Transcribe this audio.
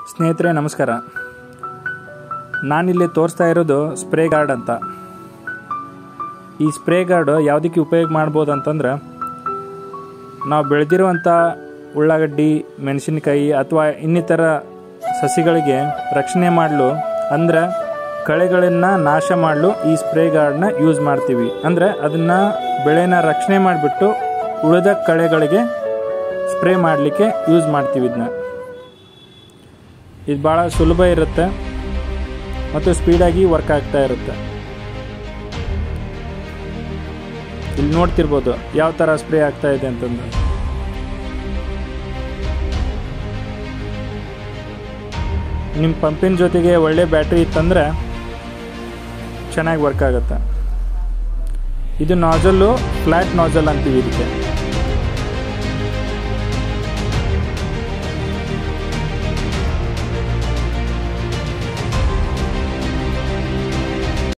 ಸ್ನೇಹಿತರೆ ನಮಸ್ಕಾರ ನಾನಿಲ್ಲಿ ತೋರಿಸ್ತಾ ಇರೋದು ಸ್ಪ್ರೇ ಗಾರ್ಡ್ ಅಂತ ಈ ಸ್ಪ್ರೇ ಗಾರ್ಡ್ ಯಾವುದಕ್ಕೆ ಉಪಯೋಗ ಮಾಡ್ಬೋದು ಅಂತಂದ್ರೆ ನಾವು ಬೆಳೆದಿರುವಂಥ ಉಳ್ಳಾಗಡ್ಡಿ ಮೆಣಸಿನಕಾಯಿ ಅಥವಾ ಇನ್ನಿತರ ಸಸಿಗಳಿಗೆ ರಕ್ಷಣೆ ಮಾಡಲು ಅಂದ್ರೆ ಕಳೆಗಳನ್ನು ನಾಶ ಮಾಡಲು ಈ ಸ್ಪ್ರೇ ಗಾರ್ಡ್ನ ಯೂಸ್ ಮಾಡ್ತೀವಿ ಅಂದರೆ ಅದನ್ನು ಬೆಳೆನ ರಕ್ಷಣೆ ಮಾಡಿಬಿಟ್ಟು ಉಳಿದ ಕಳೆಗಳಿಗೆ ಸ್ಪ್ರೇ ಮಾಡಲಿಕ್ಕೆ ಯೂಸ್ ಮಾಡ್ತೀವಿ ಇದನ್ನ ಇದು ಭಾಳ ಸುಲಭ ಇರುತ್ತೆ ಮತ್ತು ಸ್ಪೀಡಾಗಿ ವರ್ಕ್ ಆಗ್ತಾ ಇರುತ್ತೆ ಇಲ್ಲಿ ನೋಡ್ತಿರ್ಬೋದು ಯಾವ ಥರ ಸ್ಪ್ರೇ ಆಗ್ತಾ ಇದೆ ಅಂತಂದು ನಿಮ್ಮ ಪಂಪಿನ ಜೊತೆಗೆ ಒಳ್ಳೆ ಬ್ಯಾಟ್ರಿ ಇತ್ತಂದರೆ ಚೆನ್ನಾಗಿ ವರ್ಕ್ ಆಗುತ್ತೆ ಇದು ನಾಜಲ್ಲು ಫ್ಲ್ಯಾಟ್ ನಾಜಲ್ ಅಂತೀವಿ ಇದಕ್ಕೆ